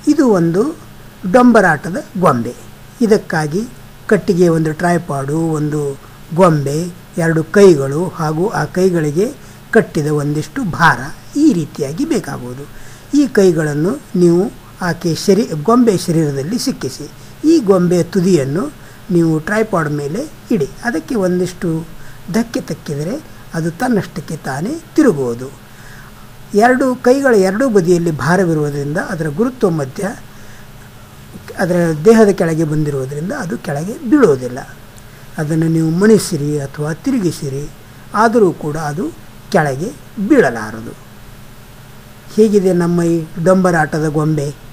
ಇದು ಒಂದು ಡೊಂಬರಾಟದ ಗೊಂಬೆ ಇದಕ್ಕಾಗಿ ಕಟ್ಟಿಗೆ ಒಂದು ಟ್ರೈಪಾಡು ಒಂದು ಗೊಂಬೆ ಎರಡು ಕೈಗಳು ಹಾಗೂ ಆ ಕೈಗಳಿಗೆ ಕಟ್ಟಿದ ಒಂದಿಷ್ಟು ಭಾರ ಈ ರೀತಿಯಾಗಿ ಬೇಕಾಗುವುದು ಈ ಕೈಗಳನ್ನು ನೀವು ಆಕೆ ಶರೀ ಗೊಂಬೆ ಶರೀರದಲ್ಲಿ ಸಿಕ್ಕಿಸಿ ಈ ಗೊಂಬೆಯ ತುದಿಯನ್ನು ನೀವು ಟ್ರೈಪಾಡ್ ಮೇಲೆ ಇಡಿ ಅದಕ್ಕೆ ಒಂದಿಷ್ಟು ಧಕ್ಕೆ ತಕ್ಕಿದರೆ ಅದು ತನ್ನಷ್ಟಕ್ಕೆ ತಾನೇ ತಿರುಗುವುದು ಎರಡು ಕೈಗಳ ಎರಡೂ ಬದಿಯಲ್ಲಿ ಭಾರವಿರುವುದರಿಂದ ಅದರ ಗುರುತ್ವ ಮಧ್ಯ ಅದರ ದೇಹದ ಕೆಳಗೆ ಬಂದಿರುವುದರಿಂದ ಅದು ಕೆಳಗೆ ಬೀಳುವುದಿಲ್ಲ ಅದನ್ನು ನೀವು ಮಣಿಸಿರಿ ಅಥವಾ ತಿರುಗಿಸಿರಿ ಆದರೂ ಕೂಡ ಅದು ಕೆಳಗೆ ಬೀಳಲಾರದು ಹೇಗಿದೆ ನಮ್ಮ ಈ ಡೊಂಬರಾಟದ ಗೊಂಬೆ